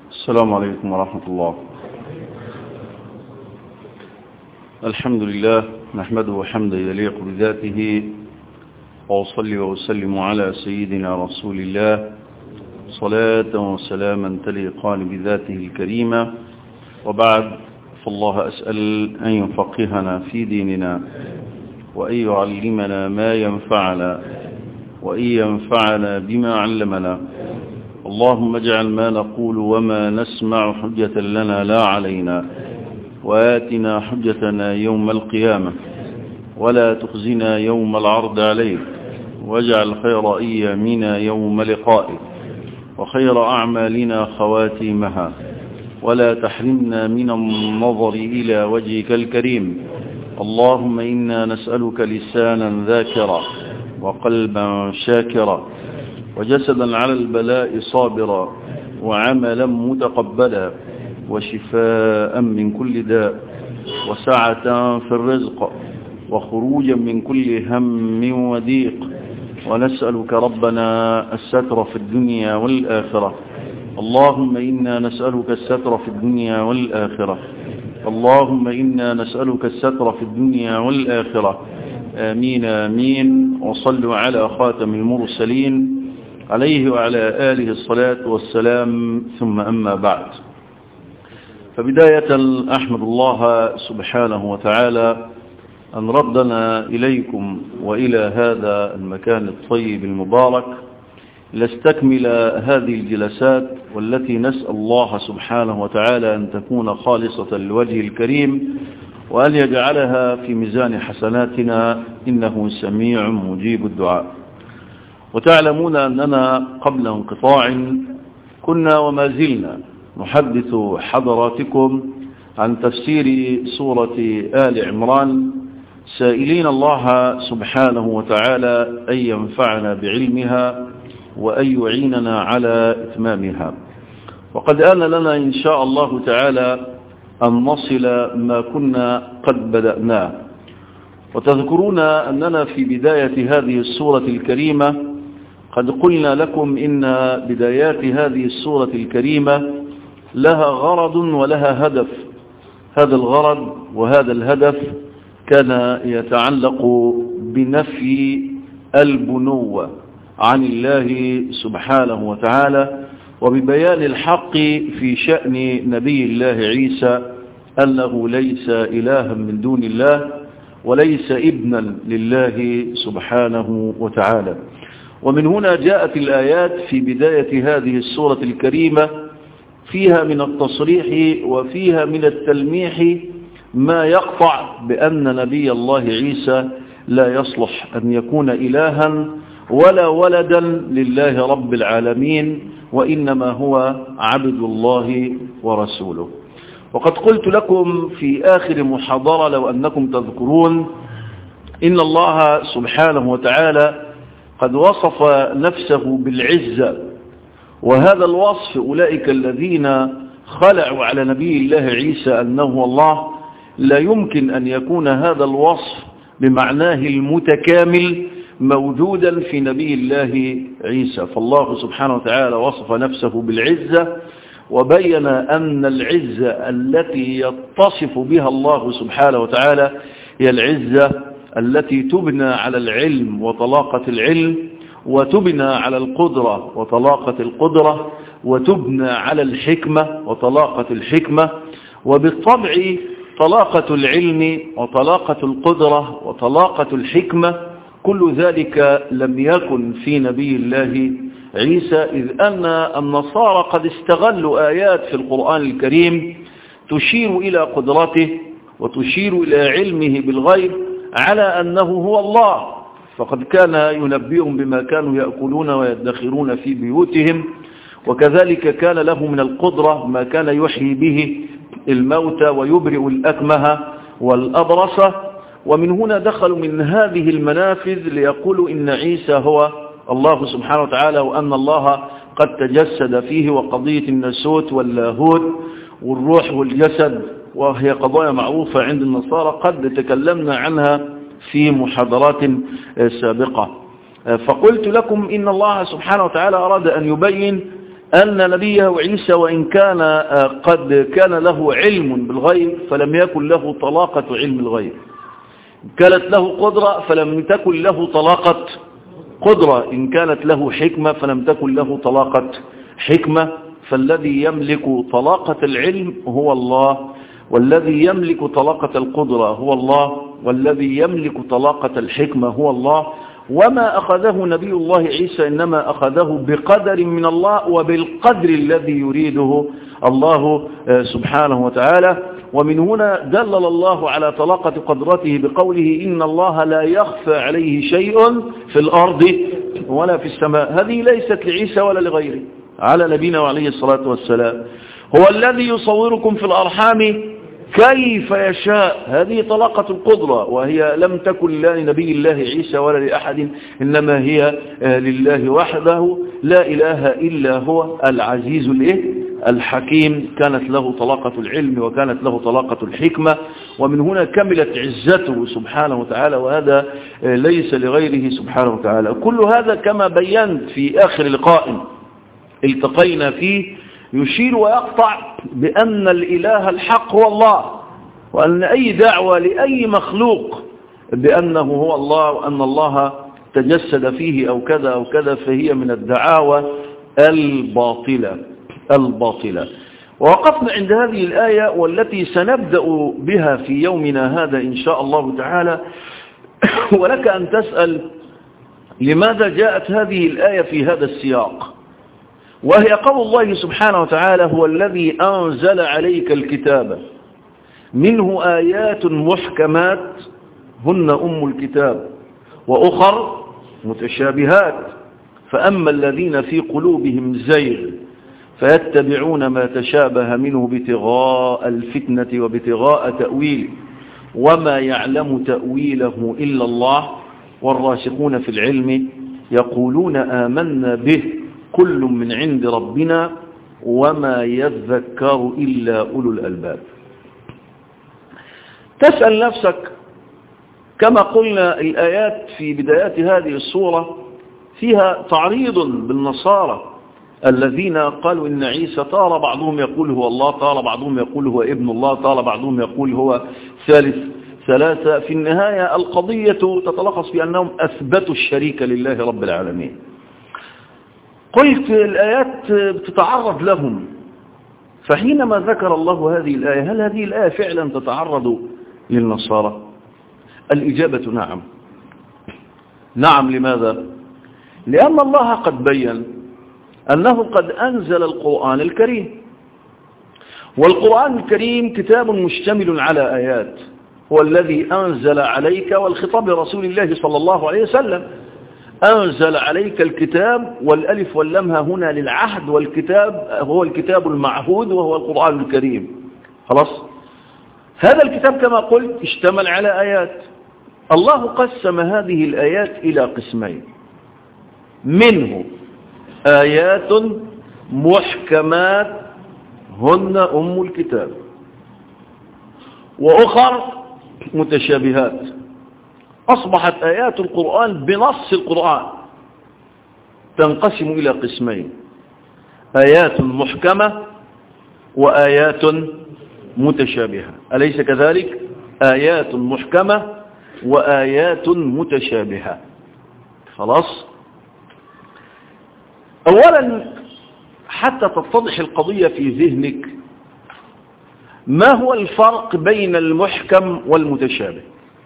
السلام عليكم ورحمة الله الحمد لله نحمده حمدا يليق بذاته وأصلي وأسلم على سيدنا رسول الله صلاة وسلاما تليقان بذاته الكريمة وبعد فالله أسأل أن يفقهنا في ديننا وأن يعلمنا ما ينفعنا وأن ينفعنا بما علمنا اللهم اجعل ما نقول وما نسمع حجة لنا لا علينا وآتنا حجتنا يوم القيامة ولا تخزنا يوم العرض عليك واجعل خير أيامنا يوم لقائك وخير أعمالنا خواتيمها ولا تحرمنا من النظر إلى وجهك الكريم اللهم إنا نسألك لسانا ذاكرا وقلبا شاكرا وجسدا على البلاء صابرا وعملا متقبلا وشفاء من كل داء وسعة في الرزق وخروجا من كل هم وضيق ونسألك ربنا الستر في الدنيا والآخرة اللهم إنا نسألك الستر في الدنيا والآخرة اللهم إنا نسألك الستر في الدنيا والآخرة آمين آمين وصلوا على خاتم المرسلين عليه وعلى آله الصلاة والسلام ثم أما بعد فبداية أحمد الله سبحانه وتعالى أن ردنا إليكم وإلى هذا المكان الطيب المبارك لاستكمل هذه الجلسات والتي نسأل الله سبحانه وتعالى أن تكون خالصة لوجه الكريم وأن يجعلها في ميزان حسناتنا إنه سميع مجيب الدعاء وتعلمون أننا قبل انقطاع كنا وما زلنا نحدث حضراتكم عن تفسير سورة آل عمران سائلين الله سبحانه وتعالى أن ينفعنا بعلمها وأن يعيننا على إتمامها وقد آن لنا إن شاء الله تعالى أن نصل ما كنا قد بدأناه وتذكرون أننا في بداية هذه السورة الكريمة قد قلنا لكم إن بدايات هذه السورة الكريمة لها غرض ولها هدف هذا الغرض وهذا الهدف كان يتعلق بنفي البنوة عن الله سبحانه وتعالى وببيان الحق في شأن نبي الله عيسى أنه ليس إلها من دون الله وليس ابنا لله سبحانه وتعالى ومن هنا جاءت الآيات في بداية هذه السورة الكريمة فيها من التصريح وفيها من التلميح ما يقطع بأن نبي الله عيسى لا يصلح أن يكون إلها ولا ولدا لله رب العالمين وإنما هو عبد الله ورسوله وقد قلت لكم في آخر محاضرة لو أنكم تذكرون إن الله سبحانه وتعالى قد وصف نفسه بالعزة وهذا الوصف أولئك الذين خلعوا على نبي الله عيسى أنه الله لا يمكن أن يكون هذا الوصف بمعناه المتكامل موجودا في نبي الله عيسى فالله سبحانه وتعالى وصف نفسه بالعزة وبين أن العزة التي يتصف بها الله سبحانه وتعالى هي العزة التي تبنى على العلم وطلاقة العلم وتبنى على القدرة وطلاقة القدرة وتبنى على الحكمة وطلاقة الحكمة وبالطبع طلاقة العلم وطلاقة القدرة وطلاقة الحكمة كل ذلك لم يكن في نبي الله عيسى إذ أن النصارى قد استغلوا آيات في القرآن الكريم تشير إلى قدرته وتشير إلى علمه بالغيب على أنه هو الله فقد كان ينبئهم بما كانوا يأكلون ويدخرون في بيوتهم وكذلك كان له من القدرة ما كان يحيي به الموتى ويبرئ الأكمه والأبرص ومن هنا دخلوا من هذه المنافذ ليقولوا إن عيسى هو الله سبحانه وتعالى وأن الله قد تجسد فيه وقضية النسوت واللاهوت والروح والجسد وهي قضايا معروفة عند النصارى قد تكلمنا عنها في محاضرات سابقة فقلت لكم إن الله سبحانه وتعالى أراد أن يبين أن نبيه عيسى وإن كان قد كان له علم بالغيب فلم يكن له طلاقة علم الغيب كانت له قدرة فلم تكن له طلاقة قدرة إن كانت له حكمة فلم تكن له طلاقة حكمة فالذي يملك طلاقة العلم هو الله والذي يملك طلاقة القدرة هو الله والذي يملك طلاقة الحكمة هو الله وما أخذه نبي الله عيسى إنما أخذه بقدر من الله وبالقدر الذي يريده الله سبحانه وتعالى ومن هنا دلل الله على طلاقة قدرته بقوله إن الله لا يخفى عليه شيء في الأرض ولا في السماء هذه ليست لعيسى ولا لغيره على نبينا وعليه الصلاة والسلام هو الذي يصوركم في الأرحام كيف يشاء هذه طلاقة القدرة وهي لم تكن لا لنبي الله عيسى ولا لأحد إنما هي لله وحده لا إله إلا هو العزيز الإيه الحكيم كانت له طلاقة العلم وكانت له طلاقة الحكمة ومن هنا كملت عزته سبحانه وتعالى وهذا ليس لغيره سبحانه وتعالى كل هذا كما بينت في آخر لقاء التقينا فيه يشير ويقطع بأن الإله الحق هو الله وأن أي دعوة لأي مخلوق بأنه هو الله وأن الله تجسد فيه أو كذا أو كذا فهي من الدعاوى الباطلة الباطلة ووقفنا عند هذه الآية والتي سنبدأ بها في يومنا هذا إن شاء الله تعالى ولك أن تسأل لماذا جاءت هذه الآية في هذا السياق وهي قول الله سبحانه وتعالى هو الذي أنزل عليك الكتاب منه آيات محكمات هن أم الكتاب وأخر متشابهات فأما الذين في قلوبهم زيغ فيتبعون ما تشابه منه ابتغاء الفتنة وابتغاء تأويله وما يعلم تأويله إلا الله والراسخون في العلم يقولون آمنا به كل من عند ربنا وما يذكر إلا أولو الألباب تسأل نفسك كما قلنا الآيات في بدايات هذه الصورة فيها تعريض بالنصارى الذين قالوا إن عيسى طال بعضهم يقول هو الله طال بعضهم يقول هو ابن الله طال بعضهم يقول هو ثالث ثلاثة في النهاية القضية تتلخص في أنهم أثبتوا الشريك لله رب العالمين قلت الآيات بتتعرض لهم فحينما ذكر الله هذه الآية هل هذه الآية فعلا تتعرض للنصارى الإجابة نعم نعم لماذا لأن الله قد بين أنه قد أنزل القرآن الكريم والقرآن الكريم كتاب مشتمل على آيات هو الذي أنزل عليك والخطاب لرسول الله صلى الله عليه وسلم أنزل عليك الكتاب والألف واللمها هنا للعهد والكتاب هو الكتاب المعهود وهو القرآن الكريم خلاص هذا الكتاب كما قلت اشتمل على آيات الله قسم هذه الآيات إلى قسمين منه آيات محكمات هن أم الكتاب وأخر متشابهات أصبحت آيات القرآن بنص القرآن تنقسم إلى قسمين آيات محكمة وآيات متشابهة أليس كذلك آيات محكمة وآيات متشابهة خلاص أولا حتى تتضح القضية في ذهنك ما هو الفرق بين المحكم والمتشابه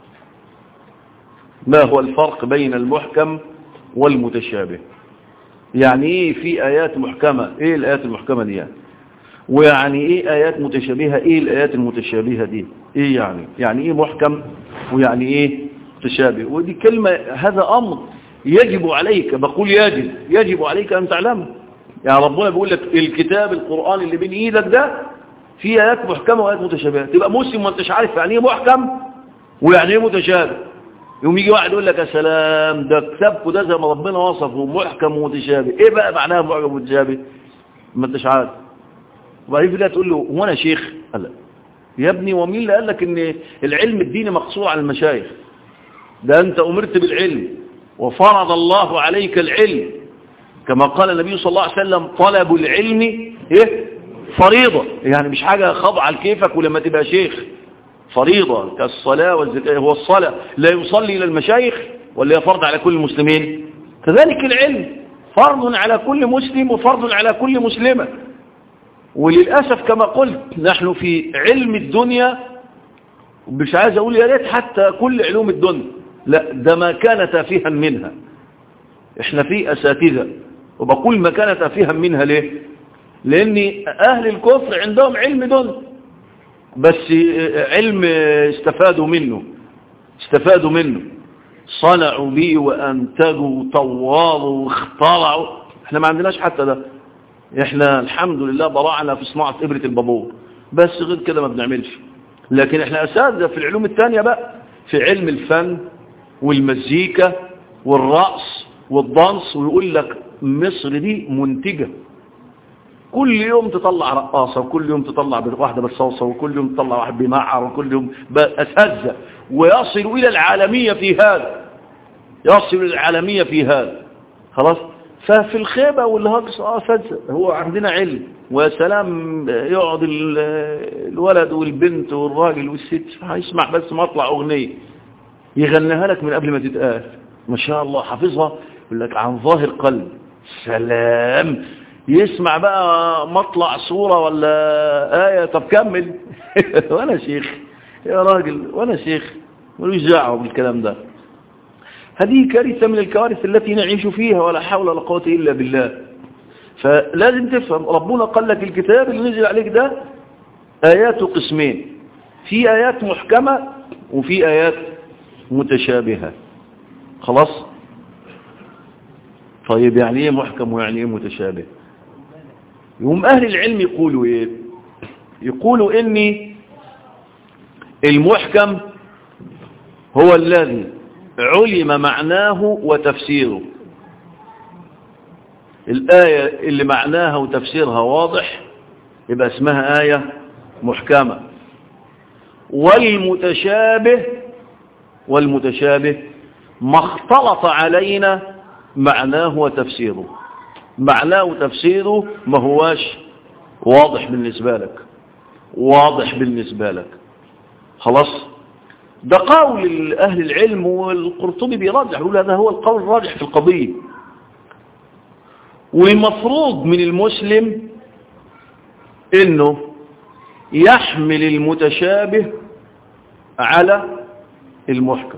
ما هو الفرق بين المحكم والمتشابه يعني ايه في ايات محكمة ايه الايات المحكمة دي يعني ويعني ايه ايات متشابهة ايه الايات المتشابهة دي ايه يعني يعني ايه محكم ويعني ايه متشابه ودي كلمة هذا امر يجب عليك بقول يجب يجب عليك ان تعلمه يعني ربنا بيقول لك الكتاب القرآن اللي بين ايدك ده فيه ايات محكمة وايات متشابهة تبقى مسلم وانتش عارف يعني ايه محكم ويعني ايه متشابه يوم يجي واحد يقول لك يا سلام ده كتابكم ده زي ما ربنا وصفه محكم ومتشابه ايه بقى معناها محكم ومتشابه ما انتش عارف وبعدين في تقول له هو انا شيخ قال يا ابني ومين اللي قال لك ان العلم الديني مقصور على المشايخ ده انت امرت بالعلم وفرض الله عليك العلم كما قال النبي صلى الله عليه وسلم طلب العلم ايه فريضة يعني مش حاجة خاضعة لكيفك ولما تبقى شيخ فريضة كالصلاة والزكاة هو الصلاة لا يصلي إلى المشايخ ولا فرض على كل المسلمين كذلك العلم فرض على كل مسلم وفرض على كل مسلمة وللأسف كما قلت نحن في علم الدنيا مش عايز أقول يا ريت حتى كل علوم الدنيا لا ده ما كان تافها منها احنا في أساتذة وبقول ما كان تافها منها ليه لأن أهل الكفر عندهم علم دنيا بس علم استفادوا منه استفادوا منه صنعوا به وأنتجوا وطوروا واخترعوا احنا ما عندناش حتى ده احنا الحمد لله براعنا في صناعة إبرة البابور بس غير كده ما بنعملش لكن احنا أساتذة في العلوم التانية بقى في علم الفن والمزيكا والرقص والضنس ويقول لك مصر دي منتجة كل يوم تطلع رقاصة وكل يوم تطلع واحدة بالصوصة وكل يوم تطلع واحد بمعر وكل يوم أساتذة ويصل إلى العالمية في هذا يصل إلى العالمية في هذا خلاص ففي الخيبة والهجص أساتذة هو عندنا علم وسلام يقعد الولد والبنت والراجل والست هيسمع بس مطلع أغنية يغنيها لك من قبل ما تتقال ما شاء الله حافظها يقول لك عن ظاهر قلب سلام يسمع بقى مطلع صورة ولا آية طب كمل وانا شيخ يا راجل وانا شيخ ملوش دعوه بالكلام ده هذه كارثة من الكوارث التي نعيش فيها ولا حول ولا قوة إلا بالله فلازم تفهم ربنا قال لك الكتاب اللي نزل عليك ده آيات قسمين في آيات محكمة وفي آيات متشابهة خلاص طيب يعني ايه محكم ويعني ايه متشابه يقوم أهل العلم يقولوا إيه يقولوا إني المحكم هو الذي علم معناه وتفسيره الآية اللي معناها وتفسيرها واضح يبقى اسمها آية محكمة والمتشابه والمتشابه ما اختلط علينا معناه وتفسيره معناه وتفسيره ما هواش واضح بالنسبة لك واضح بالنسبة لك خلاص ده قول أهل العلم والقرطبي بيراجع يقول هذا هو القول الراجح في القضية والمفروض من المسلم انه يحمل المتشابه على المحكم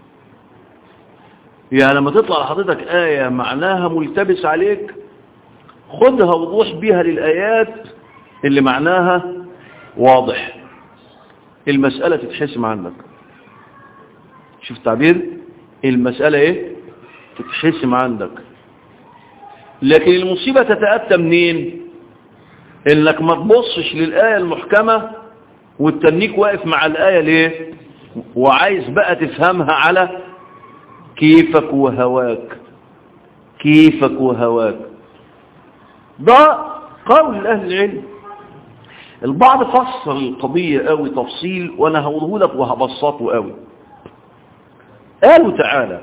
يعني لما تطلع لحضرتك آية معناها ملتبس عليك خدها وضوح بيها للآيات اللي معناها واضح المسألة تتحسم عنك شوف تعبير المسألة ايه تتحسم عندك لكن المصيبة تتأتى منين انك ما تبصش للآية المحكمة والتنيك واقف مع الآية ليه وعايز بقى تفهمها على كيفك وهواك كيفك وهواك ده قول أهل العلم البعض فصل القضية قوي تفصيل وانا هقوله لك وهبسطه قوي قالوا تعالى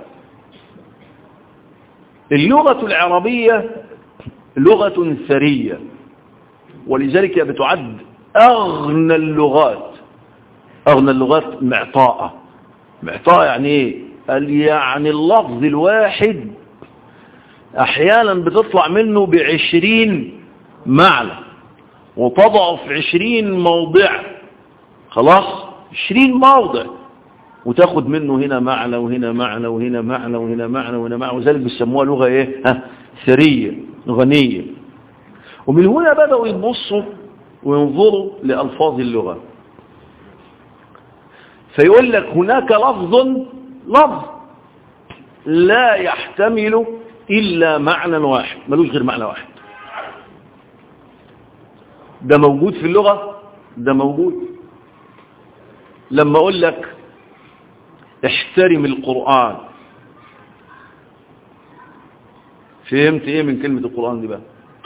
اللغة العربية لغة ثرية ولذلك بتعد أغنى اللغات أغنى اللغات معطاءة معطاء يعني ايه قال يعني اللفظ الواحد احيانا بتطلع منه بعشرين معنى وتضع في عشرين موضع خلاص عشرين موضع وتاخد منه هنا معنى وهنا معنى وهنا معنى وهنا معنى وهنا معنى وذلك بيسموها لغة ايه ها ثرية غنية ومن هنا بدأوا يبصوا وينظروا لألفاظ اللغة فيقول لك هناك لفظ لفظ لا يحتمل إلا معنى واحد ملوش غير معنى واحد ده موجود في اللغة ده موجود لما أقول لك احترم القرآن فهمت ايه من كلمة القرآن دي بقى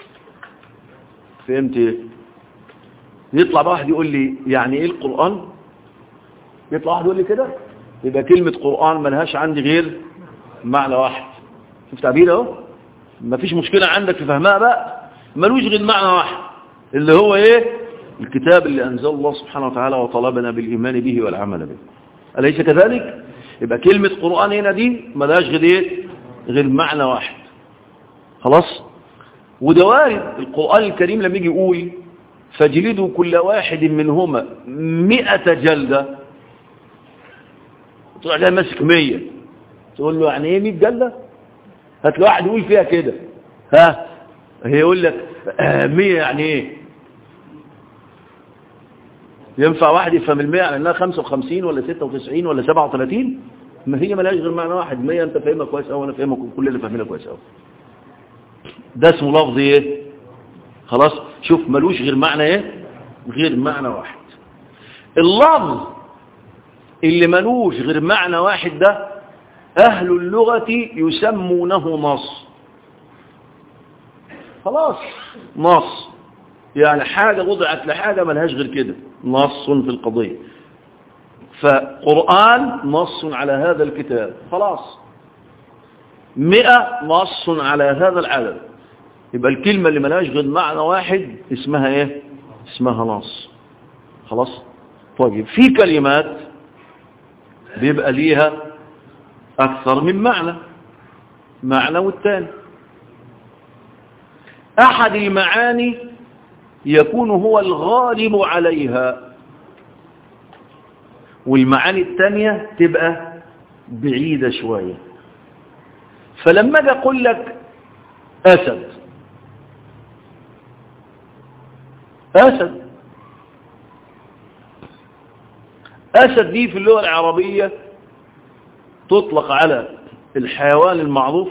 فهمت ايه يطلع بقى واحد يقول لي يعني ايه القرآن يطلع واحد يقول لي كده يبقى كلمة قرآن ملهاش عندي غير معنى واحد شوف تعبير اهو ما فيش مشكلة عندك في فهمها بقى ملوش غير معنى واحد اللي هو ايه الكتاب اللي أنزل الله سبحانه وتعالى وطلبنا بالإيمان به والعمل به أليس كذلك يبقى كلمة قرآن هنا دي ملهاش غير ايه غير معنى واحد خلاص وده وارد القرآن الكريم لما يجي يقول فاجلدوا كل واحد منهما مئة جلدة تروح جاي ماسك مية تقول له يعني ايه مئة جلدة هات له واحد يقول فيها كده ها هي يقول لك آه مية يعني ايه ينفع واحد يفهم المية يعني انها 55 ولا 96 ولا 37 ما هي ملهاش غير معنى واحد 100 انت فاهمها كويس قوي وانا فاهمها كلنا فاهمينها كويس قوي ده اسمه لفظ ايه خلاص شوف ملوش غير معنى ايه غير معنى واحد اللفظ اللي ملوش غير معنى واحد ده اهل اللغة يسمونه نص خلاص نص يعني حاجة وضعت لحاجة ملهاش غير كده نص في القضية فقرآن نص على هذا الكتاب خلاص مئة نص على هذا العدد يبقى الكلمة اللي ملهاش غير معنى واحد اسمها ايه اسمها نص خلاص طيب في كلمات بيبقى ليها اكثر من معنى معنى والتاني احد المعاني يكون هو الغالب عليها والمعاني التانية تبقى بعيدة شوية فلما اجي اقول لك اسد اسد اسد دي في اللغة العربية تطلق على الحيوان المعروف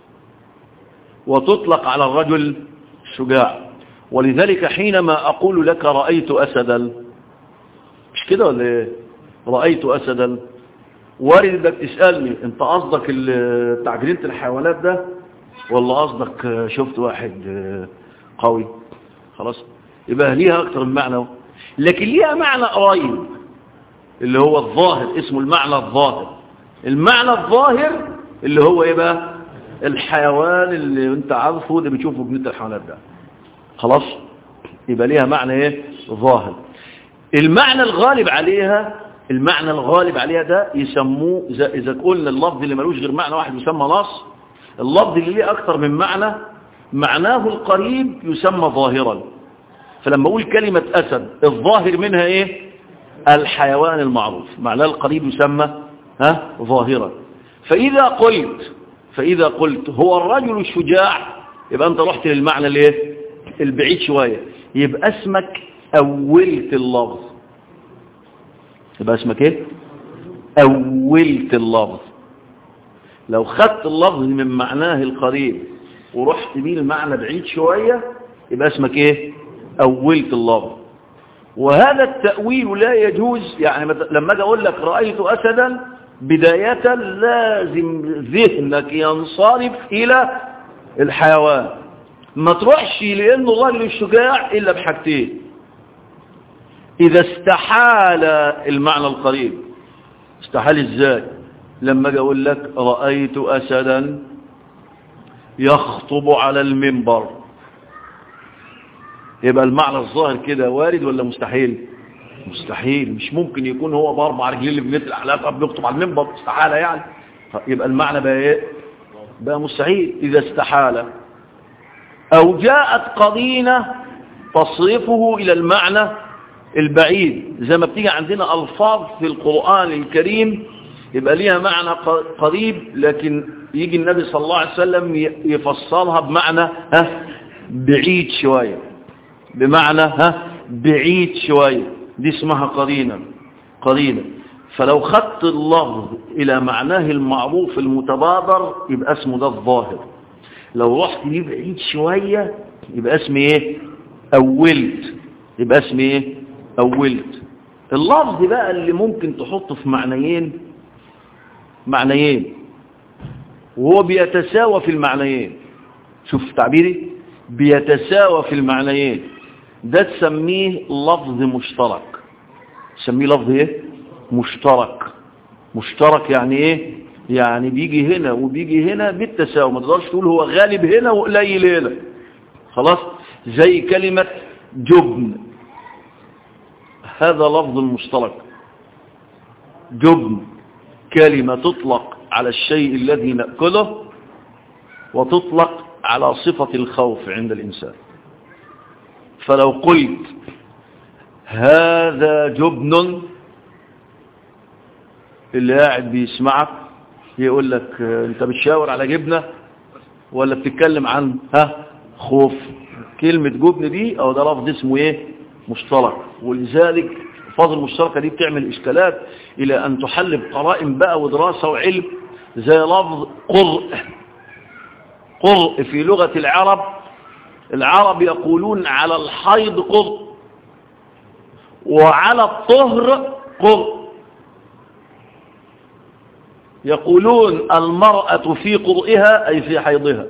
وتطلق على الرجل الشجاع ولذلك حينما أقول لك رأيت أسدا مش كده ولا ايه رأيت أسدا وارد انك تسألني انت قصدك بتاع جنينة الحيوانات ده ولا قصدك شفت واحد قوي خلاص يبقى ليها اكتر من معنى لكن ليها معنى قريب اللي هو الظاهر اسمه المعنى الظاهر المعنى الظاهر اللي هو ايه بقى الحيوان اللي انت عارفه اللي بتشوفه في جنينة الحيوانات ده خلاص يبقى ليها معنى ايه ظاهر المعنى الغالب عليها المعنى الغالب عليها ده يسموه إذا, إذا قلنا اللفظ اللي ملوش غير معنى واحد يسمى نص اللفظ اللي ليه أكثر من معنى معناه القريب يسمى ظاهرا فلما أقول كلمة أسد الظاهر منها إيه الحيوان المعروف معناه القريب يسمى ها ظاهرا فإذا قلت فإذا قلت هو الرجل الشجاع يبقى أنت رحت للمعنى الايه البعيد شوية يبقى اسمك أولت اللفظ يبقى اسمك ايه أولت اللفظ لو خدت اللفظ من معناه القريب ورحت بيه المعنى بعيد شوية يبقى اسمك ايه أولت اللفظ وهذا التأويل لا يجوز يعني لما اجي اقول لك رأيت أسدا بداية لازم ذهنك ينصرف إلى الحيوان ما تروحش لأنه الرجل الشجاع إلا بحاجتين إذا استحال المعنى القريب استحال إزاي لما أجي أقول لك رأيت أسدا يخطب على المنبر يبقى المعنى الظاهر كده وارد ولا مستحيل مستحيل مش ممكن يكون هو باربع رجلين اللي بنت الاحلاف بيخطب على المنبر استحالة يعني يبقى المعنى بقى ايه بقى مستحيل إذا استحال أو جاءت قضينة تصرفه إلى المعنى البعيد زي ما بتيجي عندنا ألفاظ في القرآن الكريم يبقى ليها معنى قريب لكن يجي النبي صلى الله عليه وسلم يفسرها بمعنى ها بعيد شوية بمعنى ها بعيد شوية دي اسمها قرينة قرينة فلو خدت اللفظ إلى معناه المعروف المتبادر يبقى اسمه ده الظاهر لو رحت ليه بعيد شوية يبقى اسمي ايه أولت يبقى اسمي ايه أولت اللفظ بقى اللي ممكن تحطه في معنيين معنيين وهو بيتساوى في المعنيين شوف تعبيري بيتساوى في المعنيين ده تسميه لفظ مشترك تسميه لفظ ايه مشترك مشترك يعني ايه يعني بيجي هنا وبيجي هنا بالتساوي ما تقدرش تقول هو غالب هنا وقليل هنا خلاص زي كلمة جبن هذا لفظ المشترك جبن كلمة تطلق على الشيء الذي نأكله وتطلق على صفة الخوف عند الإنسان فلو قلت هذا جبن اللي قاعد بيسمعك يقول لك انت بتشاور على جبنة ولا بتتكلم عن ها خوف كلمة جبن دي او ده لفظ اسمه ايه مشترك ولذلك الفاظ المشتركة دي بتعمل اشكالات الى ان تحل بقرائن بقى ودراسة وعلم زي لفظ قرء قرء في لغة العرب العرب يقولون على الحيض قرء وعلى الطهر قرء يقولون المرأة في قرئها أي في حيضها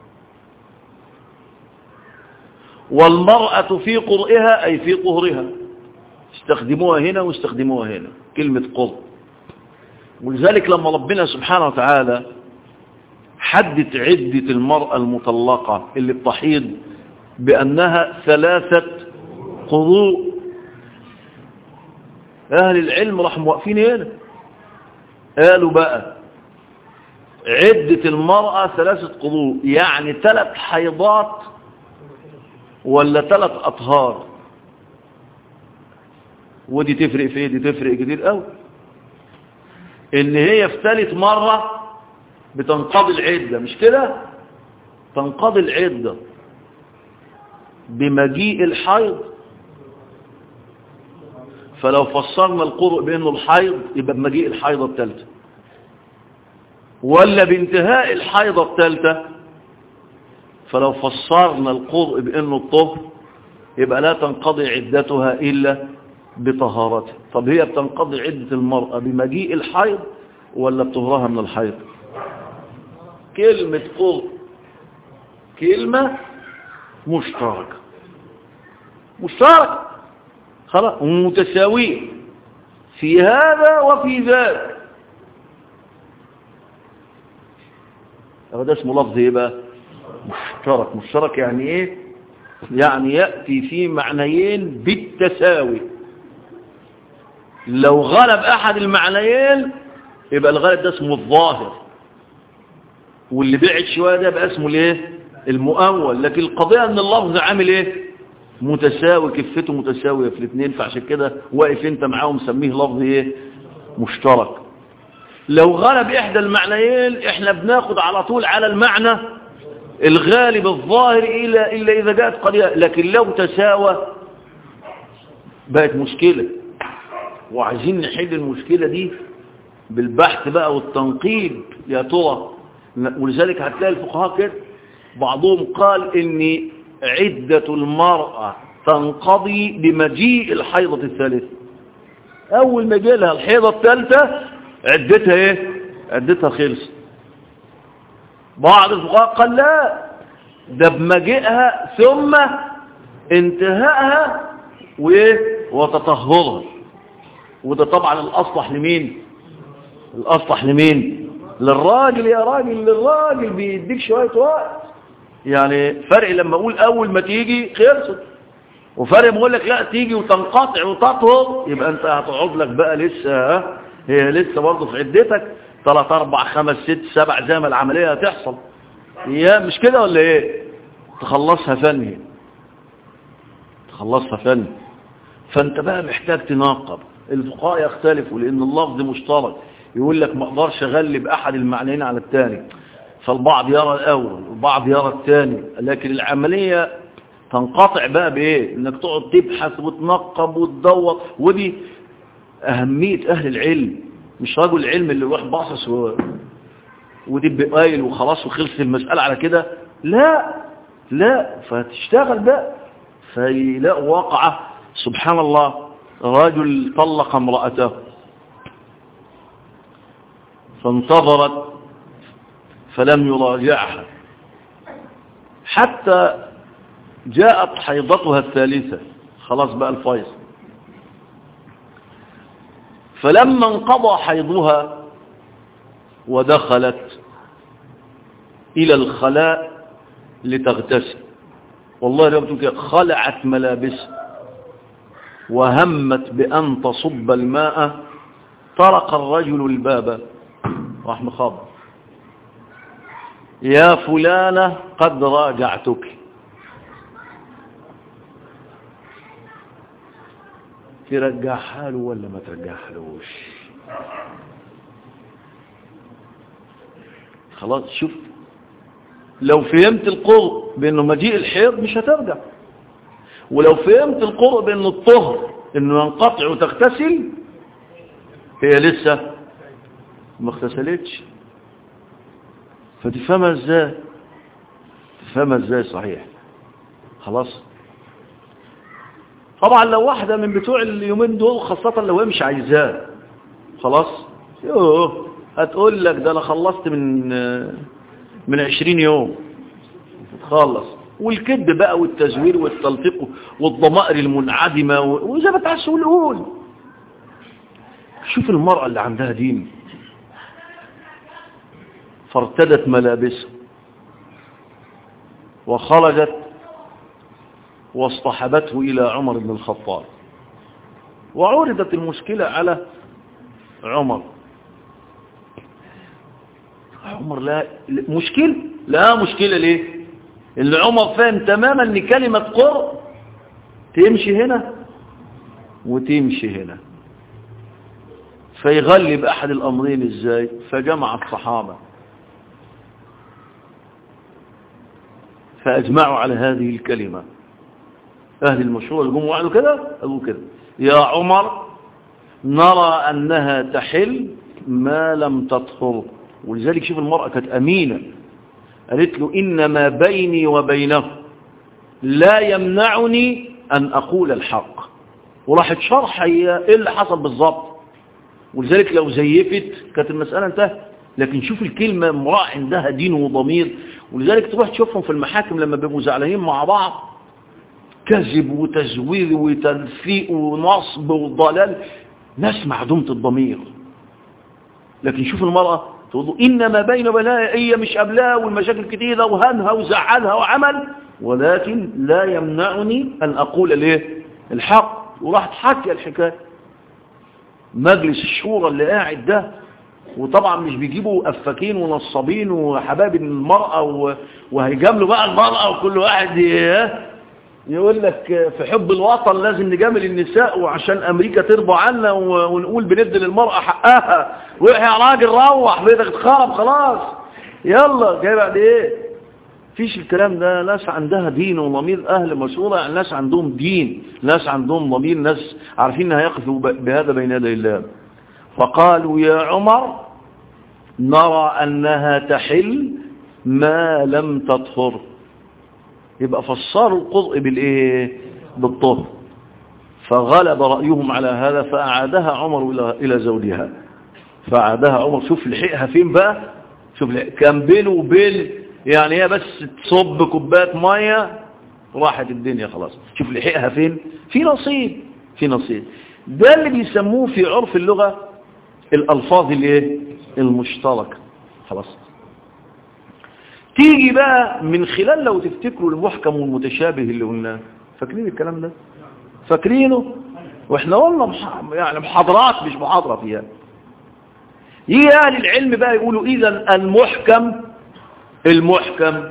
والمرأة في قرئها أي في طهرها استخدموها هنا واستخدموها هنا كلمة قرء ولذلك لما ربنا سبحانه وتعالى حدت عدة المرأة المطلقة اللي بتحيض بأنها ثلاثة قروء أهل العلم راح موقفين هنا قالوا بقى عدة المرأة ثلاثة قروء يعني ثلاث حيضات ولا ثلاث أطهار ودي تفرق في ايه دي تفرق كتير قوي ان هي في ثالث مرة بتنقضي العدة مش كده تنقضي العدة بمجيء الحيض فلو فسرنا القرء بانه الحيض يبقى بمجيء الحيضة الثالثة ولا بانتهاء الحيضة الثالثة فلو فسرنا القرء بانه الطهر يبقى لا تنقضي عدتها الا بطهارتها طب هي بتنقضي عدة المرأة بمجيء الحيض ولا بطهرها من الحيض كلمة قرء كلمة مشتركة مشتركة خلاص متساوية في هذا وفي ذاك ده اسمه لفظ ايه بقى مشترك مشترك يعني ايه يعني يأتي في معنيين بالتساوي لو غلب احد المعنيين يبقى الغالب ده اسمه الظاهر واللي بعد شوية ده بقى اسمه الايه المؤول لكن القضية ان اللفظ عامل ايه متساوي كفته متساوية في الاثنين فعشان كده واقف انت معاهم سميه لفظ ايه مشترك لو غلب احدى المعنيين احنا بناخد على طول على المعنى الغالب الظاهر إلا, إلا إذا جاءت قضية لكن لو تساوى بقت مشكلة وعايزين نحل المشكلة دي بالبحث بقى والتنقيب يا ترى ولذلك هتلاقي الفقهاء كده بعضهم قال ان عدة المرأة تنقضي بمجيء الحيضة الثالثة اول ما جاء لها الحيضة الثالثة عدتها ايه عدتها خلص بعض الفقهاء قال لا ده بمجيئها ثم انتهائها وايه وتطهرها وده طبعا الاصلح لمين الاصلح لمين للراجل يا راجل للراجل بيديك شوية وقت يعني فرق لما اقول اول ما تيجي خلصت وفرق ما اقول لك لا تيجي وتنقطع وتطهر يبقى انت هتقعد لك بقى لسه ها هي لسه برضه في عدتك 3 4 5 6 7 زي ما العمليه هتحصل يا مش كده ولا ايه تخلصها فني تخلصها فني فانت بقى محتاج تناقب الفقهاء يختلفوا لان اللفظ مشترك يقول لك ما اقدرش اغلب احد المعنيين على الثاني فالبعض يرى الاول والبعض يرى الثاني لكن العمليه تنقطع بقى بايه انك تقعد تبحث وتنقب وتدور ودي اهميه اهل العلم مش رجل العلم اللي يروح باصص و... ودب قايل وخلاص وخلص المساله على كده لا لا فتشتغل بقى فيلاقوا واقعه سبحان الله رجل طلق امرأته فانتظرت فلم يراجعها حتى جاءت حيضتها الثالثة خلاص بقى الفيصل فلما انقضى حيضها ودخلت إلى الخلاء لتغتسل والله لو بتقول خلعت ملابسها وهمت بأن تصب الماء طرق الرجل الباب راح مخاض يا فلانة قد راجعتك ترجع حاله ولا ما ترجع حالوش خلاص شوف لو فهمت القرب بانه مجيء الحيض مش هترجع ولو فهمت القرب بانه الطهر انه ينقطع وتغتسل هي لسه ما اغتسلتش فتفهمها ازاي تفهمها ازاي صحيح خلاص طبعا لو واحدة من بتوع اليومين دول خاصة لو هي مش عايزاه خلاص يوه هتقول لك ده انا خلصت من من عشرين يوم تخلص والكذب بقى والتزوير والتلفيق والضمائر المنعدمة وزي ما تعسوا القول شوف المرأة اللي عندها دين فارتدت ملابسها وخرجت واصطحبته إلى عمر بن الخطاب وعرضت المشكلة على عمر عمر لا مشكلة لا مشكلة ليه اللي عمر فاهم تماما ان كلمة قرء تمشي هنا وتمشي هنا فيغلب احد الامرين ازاي فجمع الصحابة فاجمعوا على هذه الكلمة اهل المشروع يقوموا وعدوا كده قالوا كده يا عمر نرى انها تحل ما لم تطهر ولذلك شوف المرأة كانت امينة قالت له إنما بيني وبينه لا يمنعني أن أقول الحق وراحت شرح هي إيه اللي حصل بالظبط ولذلك لو زيفت كانت المسألة انتهت لكن شوف الكلمة امرأة عندها دين وضمير ولذلك تروح تشوفهم في المحاكم لما بيبقوا زعلانين مع بعض كذب وتزوير وتنفيق ونصب وضلال ناس معدومة الضمير لكن شوف المرأة تقول إنما بين وبينها هي مش قبلها والمشاكل كتيرة وهنها وزعلها وعمل ولكن لا يمنعني أن أقول ليه الحق وراح تحكي الحكاية مجلس الشورى اللي قاعد ده وطبعا مش بيجيبوا أفاكين ونصابين وحباب المرأة وهيجاملوا بقى المرأة وكل واحد يقول لك في حب الوطن لازم نجامل النساء وعشان امريكا ترضى عنا ونقول بندي للمرأة حقها ويحيى يا راجل روح بيتك اتخرب خلاص يلا جاي بعد ايه فيش الكلام ده ناس عندها دين وضمير اهل مشهورة يعني ناس عندهم دين ناس عندهم ضمير ناس عارفين انها يقفوا بهذا بين يدي الله فقالوا يا عمر نرى انها تحل ما لم تطهر يبقى فسروا القضء بالايه بالطهر فغلب رأيهم على هذا فأعادها عمر إلى زوجها فأعادها عمر شوف لحقها فين بقى شوف كان بينه وبين يعني هي بس تصب كوبايه ميه راحت الدنيا خلاص شوف لحقها فين في نصيب في نصيب ده اللي بيسموه في عرف اللغة الألفاظ الايه المشتركة خلاص تيجي بقى من خلال لو تفتكروا المحكم والمتشابه اللي قلناه فاكرين الكلام ده فاكرينه واحنا قلنا مح... يعني محاضرات مش محاضرة فيها يجي اهل العلم بقى يقولوا اذا المحكم المحكم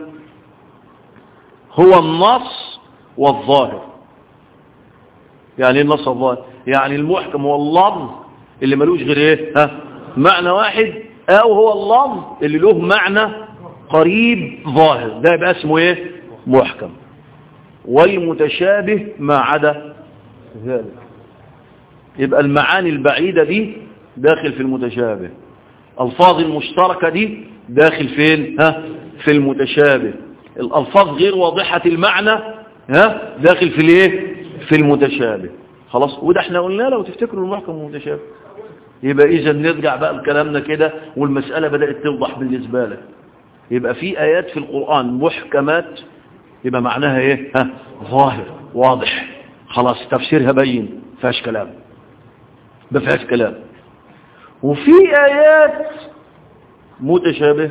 هو النص والظاهر يعني ايه النص والظاهر يعني المحكم هو اللفظ اللي ملوش غير ايه ها معنى واحد او هو اللفظ اللي له معنى قريب ظاهر ده يبقى اسمه ايه محكم والمتشابه ما عدا ذلك يبقى المعاني البعيدة دي داخل في المتشابه الفاظ المشتركة دي داخل فين ها في المتشابه الالفاظ غير واضحة المعنى ها داخل في الايه في المتشابه خلاص وده احنا قلنا لو تفتكروا المحكم والمتشابه يبقى اذا نرجع بقى لكلامنا كده والمسألة بدأت توضح بالنسبة لك يبقى في آيات في القرآن محكمات يبقى معناها ايه ها ظاهر واضح خلاص تفسيرها بين فيهاش كلام ما فيهاش كلام وفي آيات متشابه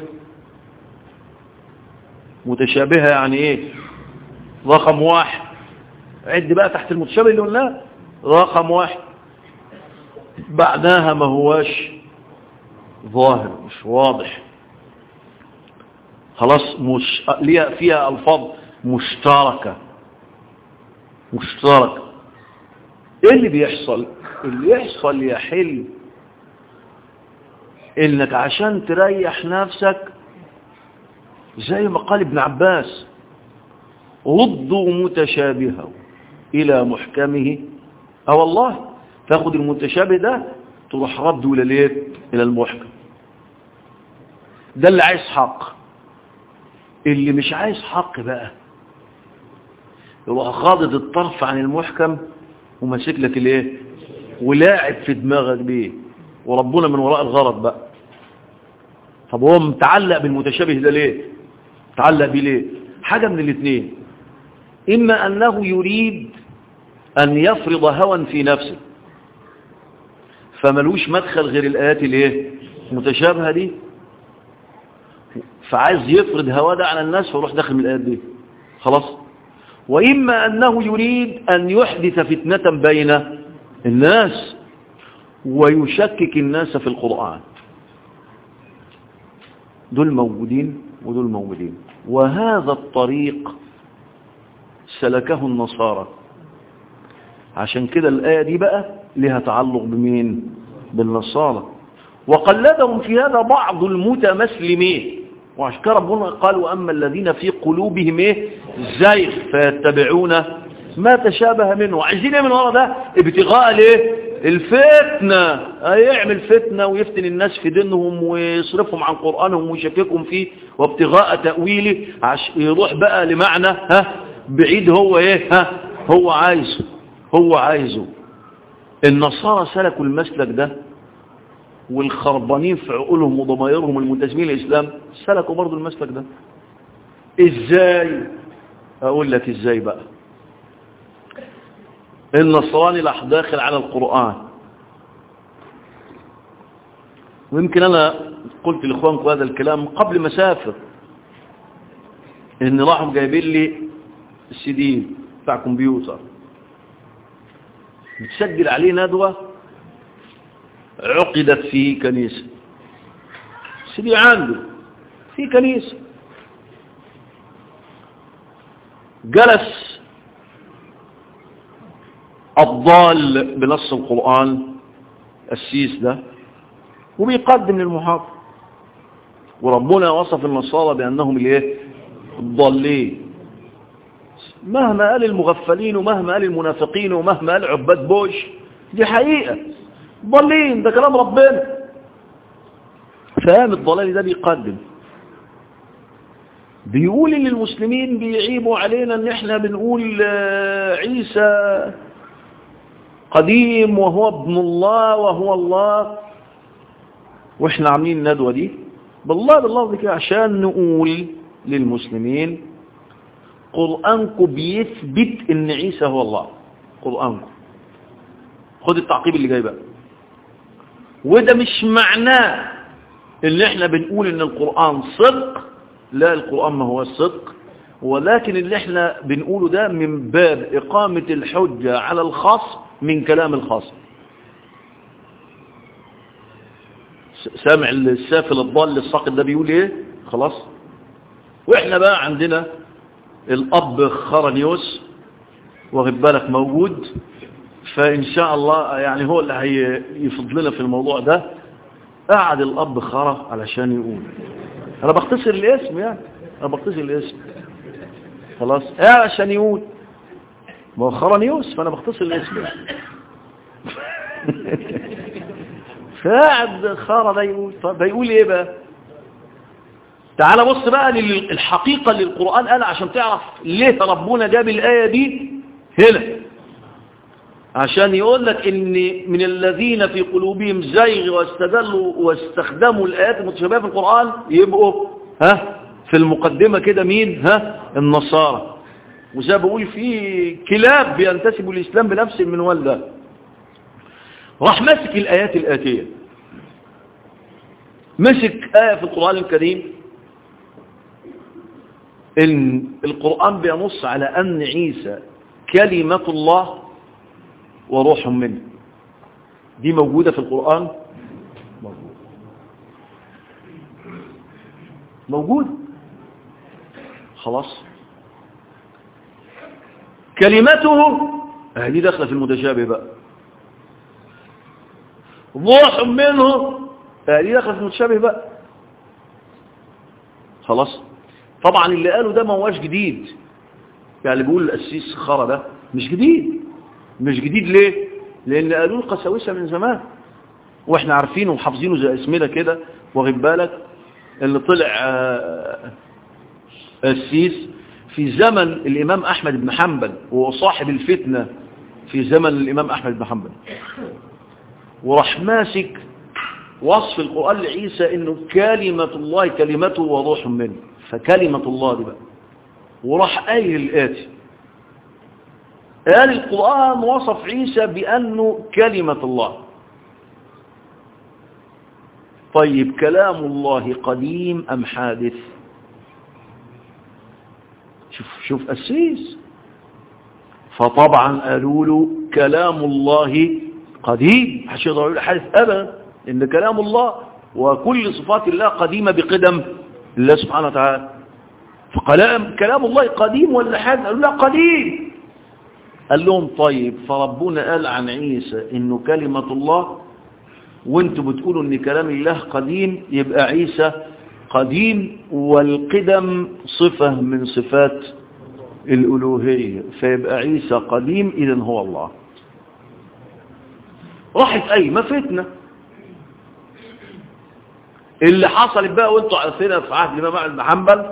متشابهة يعني ايه رقم واحد عد بقى تحت المتشابه اللي قلناه رقم واحد بعدها ما هواش ظاهر مش واضح خلاص مش ليها فيها الفاظ مشتركة مشتركة ايه اللي بيحصل اللي يحصل يا حلم انك عشان تريح نفسك زي ما قال ابن عباس ردوا متشابهه الى محكمه اه والله تاخد المتشابه ده تروح رده الى الايه الى المحكم ده اللي عايز حق اللي مش عايز حق بقى يروح غاضد الطرف عن المحكم وماسك لك الايه ولاعب في دماغك بيه وربنا من وراء الغرض بقى طب هو متعلق بالمتشابه ده ليه متعلق بيه ليه حاجة من الاثنين إما أنه يريد أن يفرض هوى في نفسه فملوش مدخل غير الآيات الايه المتشابهة دي فعايز يفرض هواه ده على الناس فيروح داخل من الآيات دي خلاص وإما أنه يريد أن يحدث فتنة بين الناس ويشكك الناس في القرآن دول موجودين ودول موجودين وهذا الطريق سلكه النصارى عشان كده الآية دي بقى لها تعلق بمين بالنصارى وقلدهم في هذا بعض المتمسلمين وعشان كده ربنا قال وأما الذين في قلوبهم ايه زيغ فيتبعون ما تشابه منه عايزين ايه من ورا ده ابتغاء ليه الفتنة يعمل فتنة ويفتن الناس في دينهم ويصرفهم عن قرآنهم ويشككهم فيه وابتغاء تأويله عش يروح بقى لمعنى ها بعيد هو ايه ها هو عايزه هو عايزه النصارى سلكوا المسلك ده والخربانين في عقولهم وضمائرهم المنتسبين للإسلام سلكوا برضو المسلك ده ازاي اقول لك ازاي بقى النصراني راح داخل على القرآن ويمكن انا قلت لاخوانكم هذا الكلام قبل ما اسافر ان راحوا جايبين لي السي دي بتاع كمبيوتر بتسجل عليه ندوة عقدت في كنيسة السي دي عنده في كنيسة جلس الضال بنص القرآن السيس ده وبيقدم للمحاضر وربنا وصف النصارى بأنهم الايه الضالين مهما قال المغفلين ومهما قال المنافقين ومهما قال عباد بوش دي حقيقة ضالين ده كلام ربنا فقام الضلال ده بيقدم بيقول ان المسلمين بيعيبوا علينا ان احنا بنقول عيسى قديم وهو ابن الله وهو الله واحنا عاملين الندوة دي بالله بالله كده عشان نقول للمسلمين قرآنكم بيثبت ان عيسى هو الله قرآنكم خد التعقيب اللي جاي بقى وده مش معناه ان احنا بنقول ان القرآن صدق لا القرآن ما هو الصدق ولكن اللي احنا بنقوله ده من باب اقامة الحجة على الخاص من كلام الخاص سامع السافل الضال الساقط ده بيقول ايه خلاص واحنا بقى عندنا الاب خرنيوس واخد بالك موجود فان شاء الله يعني هو اللي هيفضل لنا في الموضوع ده قعد الاب خرا علشان يقول انا بختصر الاسم يعني انا بختصر الاسم خلاص ايه عشان يقول ما هو خرنيوس فانا بختصر الاسم يعني. فقعد خارة ده يقول طب يقول ايه بقى تعال بص بقى للحقيقة اللي القرآن قال عشان تعرف ليه ربنا جاب الآية دي هنا عشان يقول لك ان من الذين في قلوبهم زيغ واستدلوا واستخدموا الآيات المتشابهة في القرآن يبقوا ها في المقدمة كده مين ها النصارى وزي بقول في كلاب بينتسبوا الإسلام بنفس المنوال ده راح مسك الآيات الآتية مسك آية في القرآن الكريم إن القرآن بينص على أن عيسى كلمة الله وروح منه دي موجودة في القرآن موجود موجود خلاص كلمته دي داخله في المتشابه بقى روح منه دي داخله في المتشابه بقى خلاص طبعا اللي قاله ده ما هواش جديد يعني اللي بيقول القسيس خرا ده مش جديد مش جديد ليه لان قالوا القساوسه من زمان واحنا عارفينه وحافظينه زي اسمنا كده واخد بالك اللي طلع قسيس في زمن الامام احمد بن حنبل وهو صاحب الفتنه في زمن الامام احمد بن حنبل وراح ماسك وصف القران لعيسى انه كلمه الله كلمته وروح منه فكلمه الله دي بقى وراح قايل الاتي قال القرآن وصف عيسى بأنه كلمة الله طيب كلام الله قديم أم حادث شوف شوف أسيس فطبعا قالوا له كلام الله قديم حش يقدر يقول حادث أبدا إن كلام الله وكل صفات الله قديمة بقدم الله سبحانه وتعالى فكلام كلام الله قديم ولا حادث قالوا لا قديم قال لهم طيب فربنا قال عن عيسى انه كلمة الله وانتوا بتقولوا ان كلام الله قديم يبقى عيسى قديم والقدم صفة من صفات الألوهية فيبقى عيسى قديم إذا هو الله راحت أي ما فتنة اللي حصلت بقى وانتوا عارفينها في عهد الإمام أحمد بن حنبل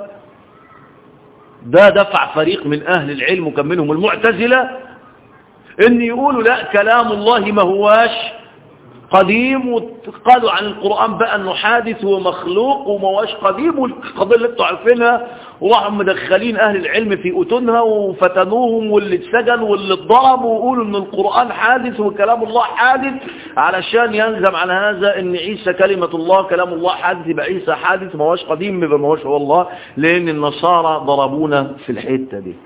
ده دفع فريق من أهل العلم وكان منهم المعتزلة ان يقولوا لا كلام الله ما هواش قديم وقالوا عن القرآن بقى انه حادث ومخلوق وما هواش قديم والقضية اللي انتوا عارفينها وراحوا مدخلين اهل العلم في اتونها وفتنوهم واللي اتسجن واللي اتضرب ويقولوا ان القرآن حادث وكلام الله حادث علشان ينزم على هذا ان عيسى كلمة الله كلام الله حادث يبقى عيسى حادث ما هواش قديم يبقى ما هواش هو الله لان النصارى ضربونا في الحتة دي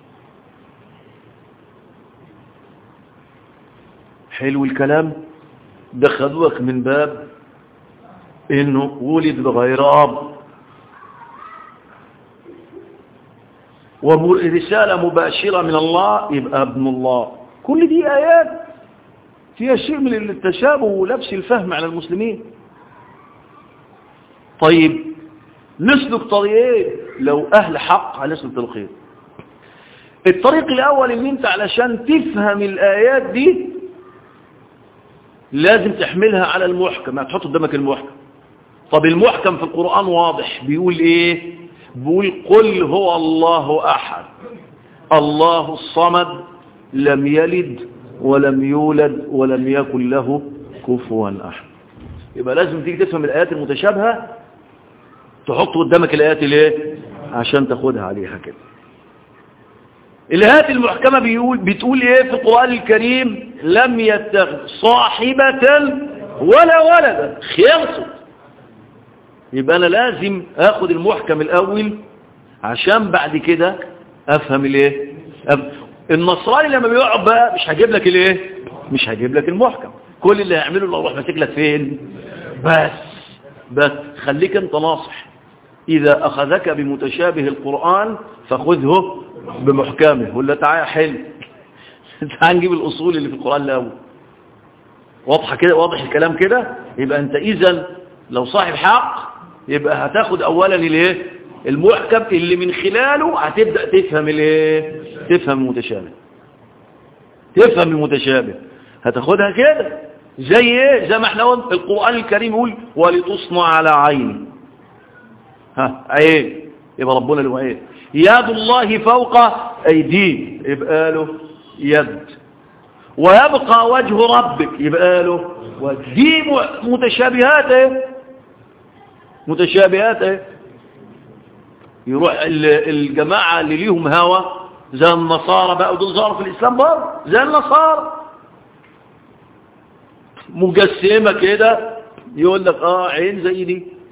حلو الكلام دخلوك من باب انه ولد بغير اب ورسالة مباشرة من الله يبقى ابن الله كل دي آيات فيها شيء من التشابه ولبس الفهم على المسلمين طيب نسلك طريقين لو أهل حق هنسلك الخير الطريق الأول ان انت علشان تفهم الآيات دي لازم تحملها على المحكم هتحط قدامك المحكم طب المحكم في القرآن واضح بيقول ايه بيقول قل هو الله احد الله الصمد لم يلد ولم يولد ولم يكن له كفوا احد يبقى لازم تيجي تفهم الايات المتشابهه تحط قدامك الايات ليه عشان تاخدها عليها كده الآيات المحكمة بيقول بتقول ايه في القرآن الكريم لم يتخذ صاحبة ولا ولدا خلصت يبقى انا لازم اخد المحكم الاول عشان بعد كده افهم الايه النصراني لما بيقعد بقى مش هجيب لك الايه مش هجيب لك المحكم كل اللي هيعمله لو اروح ماسك لك فين بس بس خليك انت ناصح اذا اخذك بمتشابه القرآن فخذه بمحكمه ولا تعالى حل تعال نجيب الاصول اللي في القرآن الاول واضحه كده واضح الكلام كده يبقى انت اذا لو صاحب حق يبقى هتاخد اولا الايه المحكم اللي من خلاله هتبدا تفهم الايه تفهم المتشابه تفهم المتشابه هتاخدها كده زي ايه زي ما احنا قلنا القران الكريم يقول ولتصنع على عيني ها عين يبقى ربنا له عين يد الله فوق ايديه يبقى له يد ويبقى وجه ربك يبقى له دي متشابهات ايه متشابهات ايه يروح الجماعة اللي ليهم هوى زي النصارى بقى ودول ظهروا في الإسلام برضه زي النصارى مجسمة كده يقول لك اه عين زي دي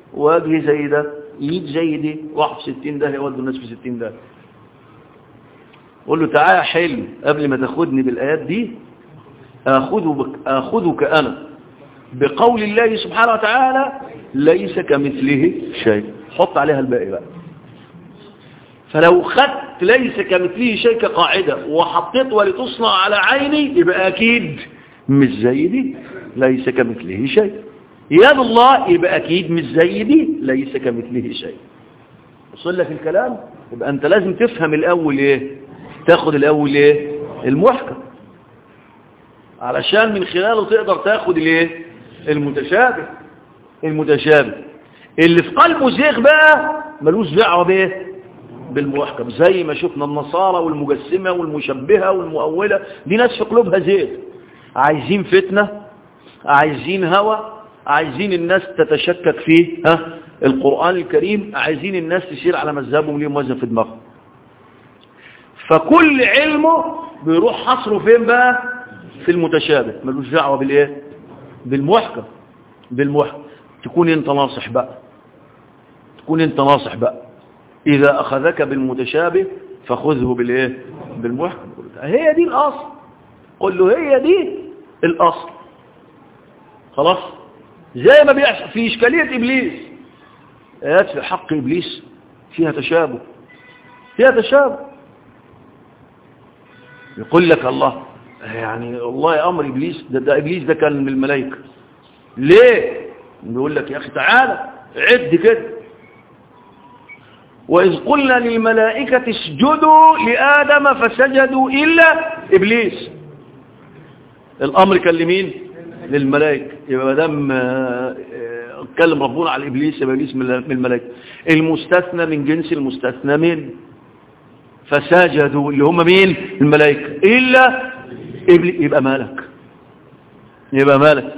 وجه زي ده ايد زي دي واحد في 60 ده يودوا الناس في 60 ده قول له تعالى حلو قبل ما تاخدني بالايات دي اخذك اخذك انا بقول الله سبحانه وتعالى ليس كمثله شيء حط عليها الباقي بقى فلو خدت ليس كمثله شيء كقاعدة وحطيت ولتصنع على عيني يبقى أكيد مش زي دي ليس كمثله شيء يد الله يبقى أكيد مش زي دي ليس كمثله شيء وصل لك الكلام يبقى أنت لازم تفهم الأول إيه تاخد الأول إيه المحكم علشان من خلاله تقدر تاخد الايه المتشابه المتشابه اللي في قلبه زيغ بقى ملوش دعوه بايه بالمحكم زي ما شفنا النصارى والمجسمه والمشبهه والمؤوله دي ناس في قلوبها زيغ عايزين فتنه عايزين هوى عايزين الناس تتشكك فيه ها القرآن الكريم عايزين الناس تسير على مذهبهم ليهم وزن في دماغهم فكل علمه بيروح حصره فين بقى في المتشابه ملوش دعوه بالايه بالمحكم بالمحكم تكون انت ناصح بقى تكون انت ناصح بقى اذا اخذك بالمتشابه فخذه بالايه بالمحكم هي دي الاصل قل له هي دي الاصل خلاص زي ما بيحصل في اشكاليه ابليس ايات في حق ابليس فيها تشابه فيها تشابه يقول لك الله يعني والله امر ابليس ده, ده ابليس ده كان من الملائكه ليه بيقول لك يا اخي تعالى عد كده واذ قلنا للملائكه اسجدوا لادم فسجدوا الا ابليس الامر كان لمين للملائكه يبقى ما دام اتكلم ربنا على ابليس يبقى ابليس من الملائكه المستثنى من جنس المستثنى من فسجدوا اللي هم مين الملائكه الا يبقى مالك يبقى مالك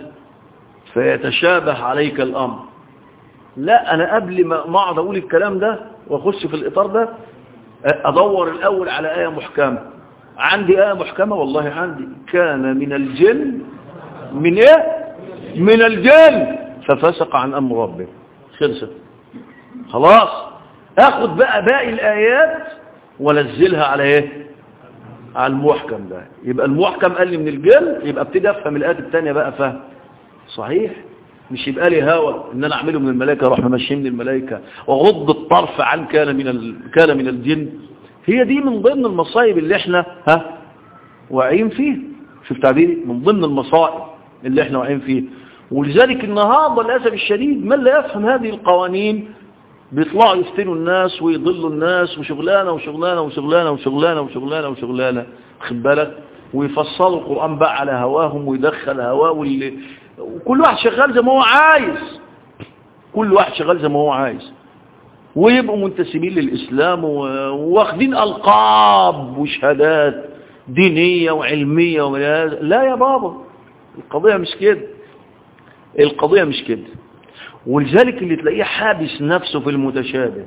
فيتشابه عليك الأمر لا أنا قبل ما اقعد أقول الكلام ده وأخش في الإطار ده أدور الأول على آية محكمة عندي آية محكمة والله عندي كان من الجن من إيه من الجن ففسق عن أمر ربه خلصت خلاص أخذ بقى باقي الآيات ونزلها على إيه على المحكم ده يبقى المحكم قال لي من الجن يبقى ابتدي افهم الايات الثانيه بقى فهم صحيح مش يبقى لي هوى ان انا اعمله من الملائكه اروح ممشيه من الملائكه واغض الطرف عن كان من ال... كان من الجن هي دي من ضمن المصايب اللي احنا ها واعيين فيه شوف تعبيري من ضمن المصائب اللي احنا واعيين فيه ولذلك النهارده للاسف الشديد من لا يفهم هذه القوانين بيطلعوا يفتنوا الناس ويضلوا الناس وشغلانه وشغلانه وشغلانه وشغلانه وشغلانه وشغلانه خد بالك ويفصلوا القرآن بقى على هواهم ويدخل هواه واللي وكل واحد شغال زي ما هو عايز كل واحد شغال زي ما هو عايز ويبقوا منتسبين للإسلام واخدين ألقاب وشهادات دينية وعلمية ولا لا يا بابا القضية مش كده القضية مش كده ولذلك اللي تلاقيه حابس نفسه في المتشابه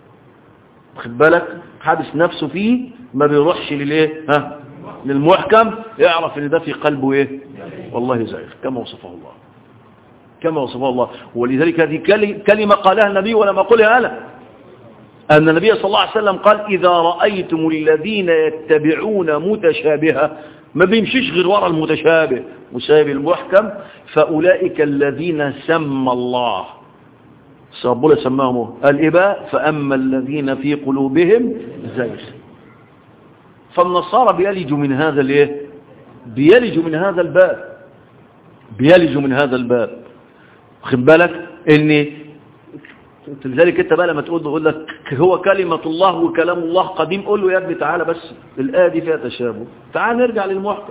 خد بالك حابس نفسه فيه ما بيروحش للايه ها للمحكم يعرف ان ده في قلبه ايه والله زائغ كما وصفه الله كما وصفه الله ولذلك هذه كلمة قالها النبي ولم أقولها أنا أن النبي صلى الله عليه وسلم قال إذا رأيتم الذين يتبعون متشابها ما بيمشيش غير ورا المتشابه وسايب المحكم فأولئك الذين سمى الله ربنا سماهم الإباء فأما الذين في قلوبهم زيغ فالنصارى بيلجوا من هذا الايه بيلجوا من هذا الباب بيلجوا من هذا الباب خد بالك ان لذلك انت بقى لما تقول تقول لك هو كلمة الله وكلام الله قديم قول له يا ابني تعالى بس الآية دي فيها تشابه تعال نرجع للمحكم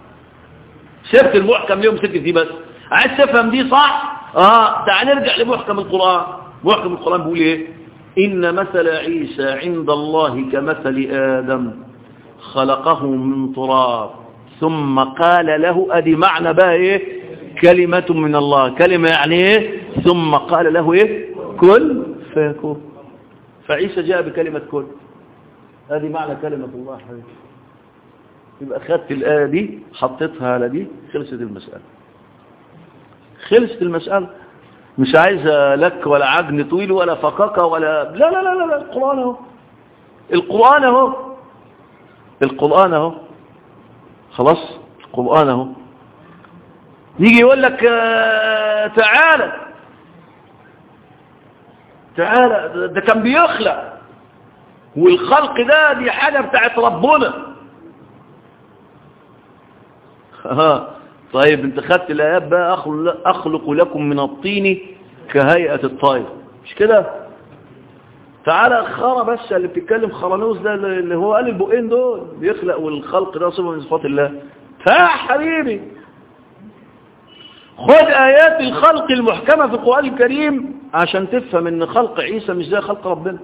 سبت المحكم ليه مسكت دي بس عايز تفهم دي صح اه تعال نرجع لمحكم القرآن محكم القرآن بيقول ايه إن مثل عيسى عند الله كمثل آدم خلقه من تراب ثم قال له ادي معنى بقى ايه كلمة من الله كلمة يعني ايه ثم قال له ايه كل فيكون فعيسى جاء بكلمة كل هذه معنى كلمة الله حبيبي يبقى خدت الآية دي حطيتها على دي خلصت المسألة خلصت المسألة مش عايزة لك ولا عجن طويل ولا فقاقة ولا لا لا لا لا القرآن اهو القرآن اهو القرآن اهو خلاص القرآن اهو يجي يقول لك آه تعالى تعالى ده كان بيخلق والخلق ده دي حاجة بتاعت ربنا ها طيب انت خدت الايات بقى اخلق لكم من الطين كهيئة الطير مش كده تعالى الخرا بس اللي بتتكلم خرانوس ده اللي هو قال البقين دول بيخلق والخلق ده صفه من صفات الله فيا حبيبي خد آيات الخلق المحكمة في القرآن الكريم عشان تفهم ان خلق عيسى مش زي خلق ربنا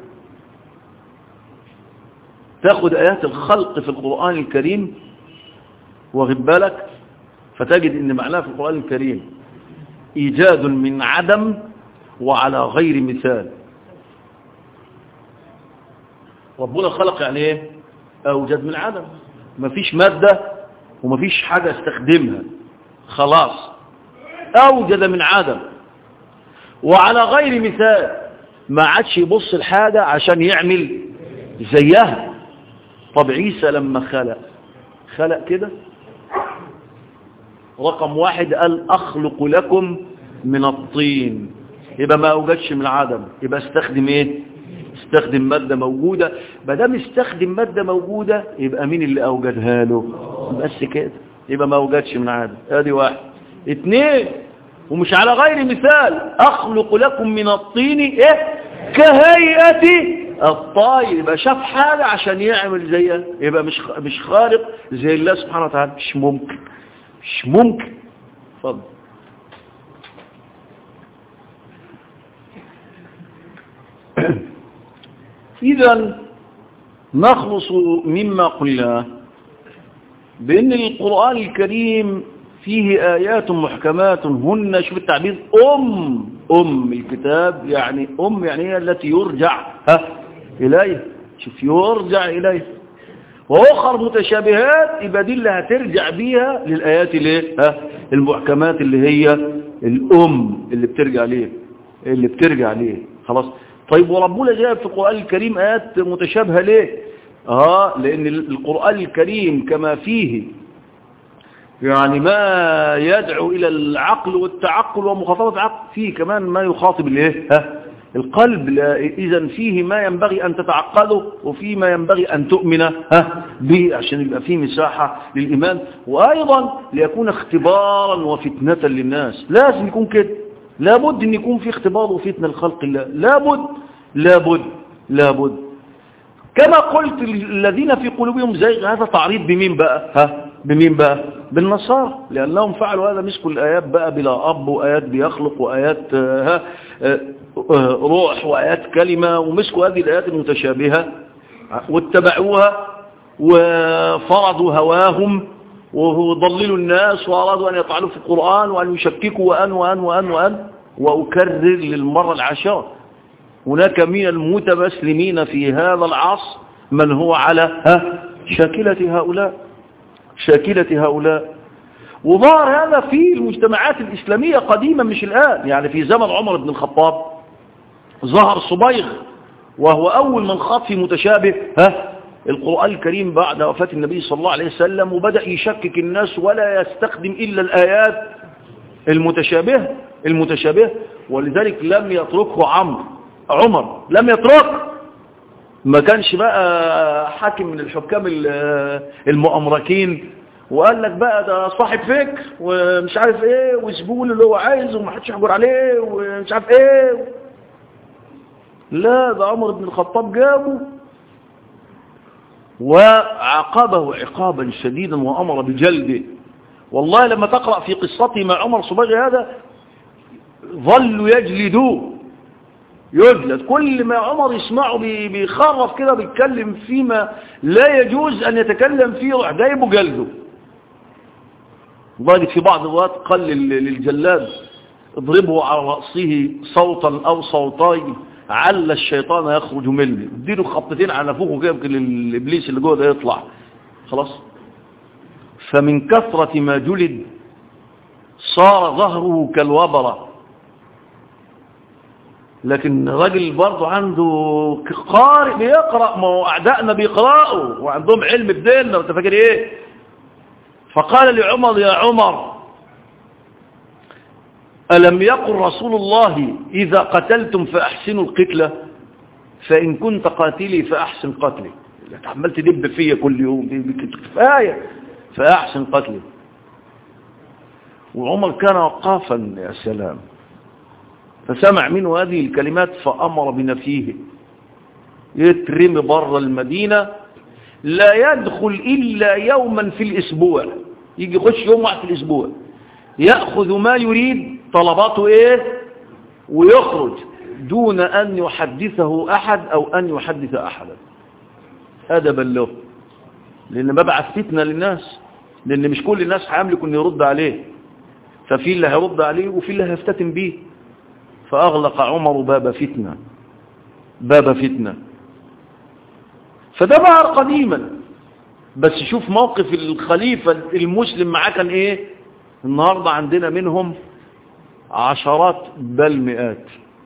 تاخد آيات الخلق في القرآن الكريم واخد بالك فتجد ان معناه في القرآن الكريم ايجاد من عدم وعلى غير مثال ربنا خلق يعني ايه اوجد من عدم مفيش مادة ومفيش حاجة استخدمها خلاص اوجد من عدم وعلى غير مثال ما عادش يبص الحاجة عشان يعمل زيها طب عيسى لما خلق خلق كده رقم واحد قال أخلق لكم من الطين يبقى ما أوجدش من عدم يبقى استخدم ايه استخدم مادة موجودة بدام استخدم مادة موجودة يبقى مين اللي أوجدها له بس كده يبقى ما أوجدش من عدم ادي واحد اتنين ومش على غير مثال أخلق لكم من الطين ايه كهيئة الطاير يبقى شاف حاجة عشان يعمل زيها يبقى مش مش خارق زي الله سبحانه وتعالى مش ممكن مش ممكن اتفضل إذا نخلص مما قلنا بأن القرآن الكريم فيه آيات محكمات هن شوف التعبير أم أم الكتاب يعني أم يعني هي التي يرجع ها إليه شوف يرجع إليه وأخر متشابهات يبقى دي اللي هترجع بيها للآيات اللي ها المحكمات اللي هي الأم اللي بترجع ليه اللي بترجع ليه خلاص طيب وربنا جاء في القرآن الكريم آيات متشابهة ليه آه لأن القرآن الكريم كما فيه يعني ما يدعو إلى العقل والتعقل ومخاطبة العقل فيه كمان ما يخاطب الايه ها القلب إذا فيه ما ينبغي أن تتعقله وفيه ما ينبغي أن تؤمن ها به عشان يبقى فيه مساحة للإيمان وأيضا ليكون اختبارا وفتنة للناس لازم يكون كده لابد أن يكون في اختبار وفتنة لخلق الله لابد لابد لابد كما قلت الذين في قلوبهم زي هذا تعريض بمين بقى ها بمين بقى بالنصارى لأنهم فعلوا هذا مسكوا الآيات بقى بلا أب وآيات بيخلق وآيات ها روح وآيات كلمة ومسكوا هذه الآيات المتشابهة واتبعوها وفرضوا هواهم وضللوا الناس وأرادوا أن يطعنوا في القرآن وأن يشككوا وأن وأن وأن وأن وأكرر للمرة العشرة هناك من المتمسلمين في هذا العصر من هو على ها شاكلة هؤلاء شاكلة هؤلاء وظهر هذا في المجتمعات الإسلامية قديما مش الآن يعني في زمن عمر بن الخطاب ظهر صبيغ وهو أول من خاض في متشابه ها القرآن الكريم بعد وفاة النبي صلى الله عليه وسلم وبدأ يشكك الناس ولا يستخدم إلا الآيات المتشابهة المتشابهة ولذلك لم يتركه عمرو عمر لم يترك ما كانش بقى حاكم من الحكام المؤامركين وقال لك بقى ده صاحب فكر ومش عارف ايه وزبون اللي هو عايزه ومحدش يحجر عليه ومش عارف ايه لا ده عمر بن الخطاب جابه وعاقبه عقابا شديدا وأمر بجلده والله لما تقرأ في قصته مع عمر صباغي هذا ظلوا يجلدوه يجلد كل ما عمر يسمعه بيخرف كده بيتكلم فيما لا يجوز أن يتكلم فيه راح جايبه جلده لدرجة في بعض الوقت قال للجلاد اضربه على رأسه صوتا أو صوتين عل الشيطان يخرج مني اديله خبطتين على نافوخه كده يمكن الإبليس اللي جوه ده يطلع خلاص فمن كثرة ما جلد صار ظهره كالوبرة لكن الراجل برضه عنده قارئ بيقرأ ما هو أعدائنا بيقرأوا وعندهم علم بديننا وانت فاكر ايه فقال لعمر يا عمر ألم يقل رسول الله إذا قتلتم فأحسنوا القتلة فإن كنت قاتلي فأحسن قتلي عمال تدب فيا كل يوم كفاية فأحسن قتلي وعمر كان وقافا يا سلام فسمع منه هذه الكلمات فأمر بنفيه يترمي بره المدينة لا يدخل إلا يوما في الأسبوع يجي يخش يوم واحد في الأسبوع يأخذ ما يريد طلباته إيه ويخرج دون أن يحدثه أحد أو أن يحدث أحدا أدبا له لأن ببعث فتنة للناس لأن مش كل الناس هيملك أن يرد عليه ففي اللي هيرد عليه وفي اللي هيفتتن به فأغلق عمر باب فتنة باب فتنة فده بقى قديما بس شوف موقف الخليفة المسلم معاه كان ايه النهاردة عندنا منهم عشرات بل مئات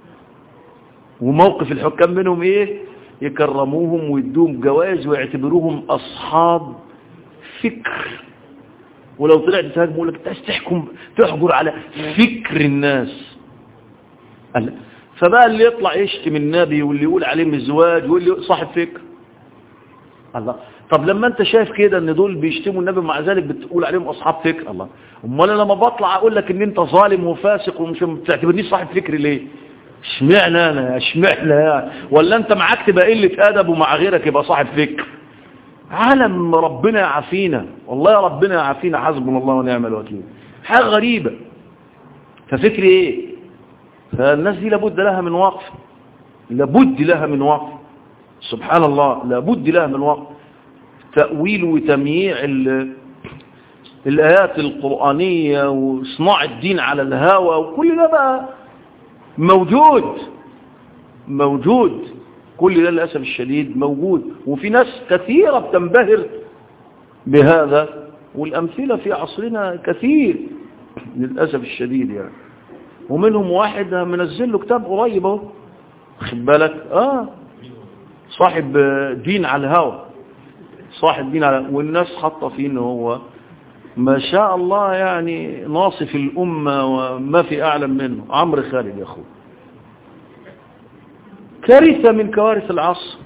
وموقف الحكام منهم ايه يكرموهم ويدوهم جوائز ويعتبروهم اصحاب فكر ولو طلعت تهاجم يقول لك تحكم تحجر على فكر الناس قال فبقى اللي يطلع يشتم النبي واللي يقول عليه مزواج واللي صاحب فكر الله طب لما انت شايف كده ان دول بيشتموا النبي مع ذلك بتقول عليهم اصحاب فكر الله امال انا لما بطلع اقول لك ان انت ظالم وفاسق ومش بتعتبرنيش صاحب فكر ليه اشمعنى انا اشمعنى يعني ولا انت معاك تبقى قله ادب ومع غيرك يبقى صاحب فكر عالم ربنا يعافينا والله يا ربنا يعافينا حسبنا الله ونعم الوكيل حاجه غريبه ففكر ايه فالناس دي لابد لها من وقف لابد لها من وقف سبحان الله لابد لها من وقف تأويل وتمييع الآيات القرآنية وصناع الدين على الهوى وكل ده بقى موجود موجود كل ده للأسف الشديد موجود وفي ناس كثيرة بتنبهر بهذا والأمثلة في عصرنا كثير للأسف الشديد يعني ومنهم واحد منزل له كتاب قريب اهو خد بالك اه صاحب دين على الهوى صاحب دين على والناس حاطه فيه ان هو ما شاء الله يعني ناصف الأمة وما في أعلم منه عمرو خالد يا أخوه كارثة من كوارث العصر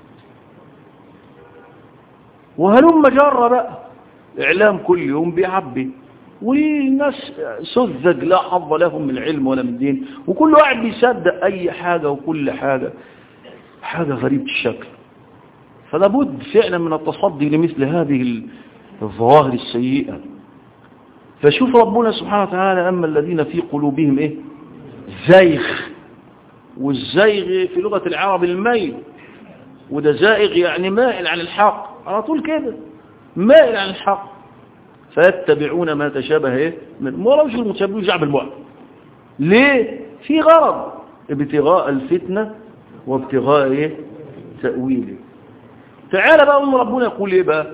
وهلم جرى بقى إعلام كل يوم بيعبي والناس سذج لا حظ لهم من العلم ولا من الدين وكل واحد بيصدق أي حاجة وكل حاجة حاجة غريبة الشكل فلابد فعلا من التصدي لمثل هذه الظواهر السيئة فشوف ربنا سبحانه وتعالى أما الذين في قلوبهم إيه زيغ والزيغ في لغة العرب الميل وده زائغ يعني مائل عن الحق على طول كده مائل عن الحق فيتبعون ما تشابه إيه من ولو شو المتشابهون جعب البعد ليه في غرض ابتغاء الفتنة وابتغاء إيه تأويله تعالى بقى أم ربنا يقول إيه بقى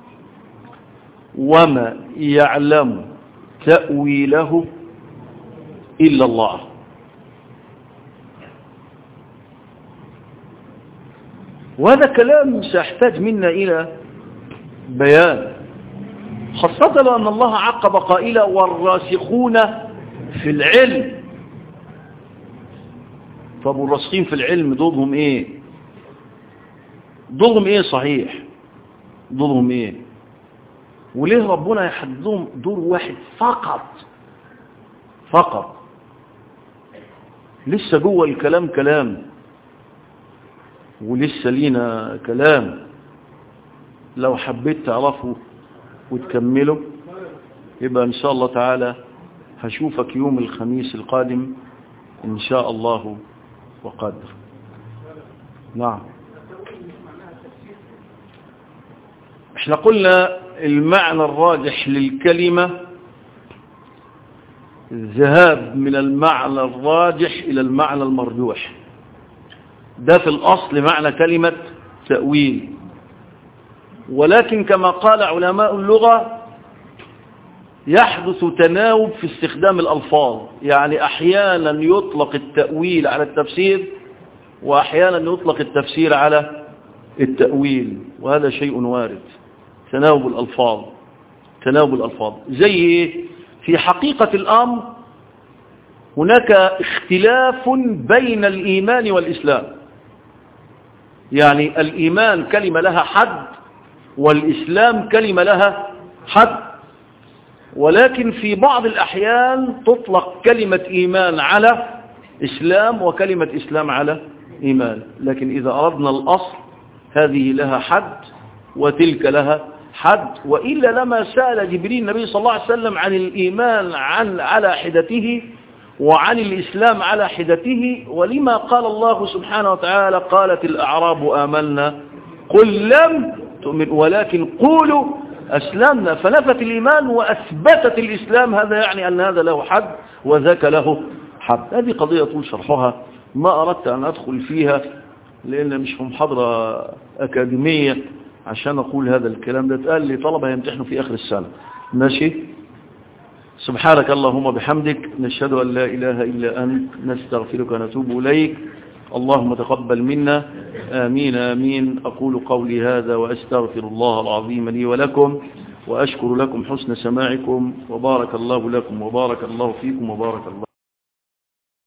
وما يعلم تأويله إلا الله وهذا كلام سيحتاج منا إلى بيان خاصة لأن الله عقب قائلا والراسخون في العلم طب والراسخين في العلم دورهم ايه دورهم ايه صحيح دورهم ايه وليه ربنا يحدد لهم دور واحد فقط فقط لسه جوه الكلام كلام ولسه لينا كلام لو حبيت تعرفه وتكمله يبقى ان شاء الله تعالى هشوفك يوم الخميس القادم ان شاء الله وقدر نعم احنا قلنا المعنى الراجح للكلمة الذهاب من المعنى الراجح إلى المعنى المرجوح ده في الأصل معنى كلمة تأويل ولكن كما قال علماء اللغة يحدث تناوب في استخدام الألفاظ يعني أحيانا يطلق التأويل على التفسير وأحيانا يطلق التفسير على التأويل وهذا شيء وارد تناوب الألفاظ تناوب الألفاظ زي في حقيقة الأمر هناك اختلاف بين الإيمان والإسلام يعني الإيمان كلمة لها حد والإسلام كلمة لها حد ولكن في بعض الأحيان تطلق كلمة إيمان على إسلام وكلمة إسلام على إيمان لكن إذا أردنا الأصل هذه لها حد وتلك لها حد وإلا لما سأل جبريل النبي صلى الله عليه وسلم عن الإيمان عن على حدته وعن الإسلام على حدته ولما قال الله سبحانه وتعالى قالت الأعراب آمنا قل لم تؤمن ولكن قولوا أسلمنا فنفت الإيمان وأثبتت الإسلام هذا يعني أن هذا له حد وذاك له حد هذه قضية طول شرحها ما أردت أن أدخل فيها لأن مش في محاضرة أكاديمية عشان أقول هذا الكلام ده اتقال لي طلبة يمتحنوا في آخر السنة ماشي سبحانك اللهم بحمدك نشهد أن لا إله إلا أنت نستغفرك ونتوب إليك اللهم تقبل منا آمين آمين أقول قولي هذا وأستغفر الله العظيم لي ولكم وأشكر لكم حسن سماعكم وبارك الله لكم وبارك الله فيكم وبارك الله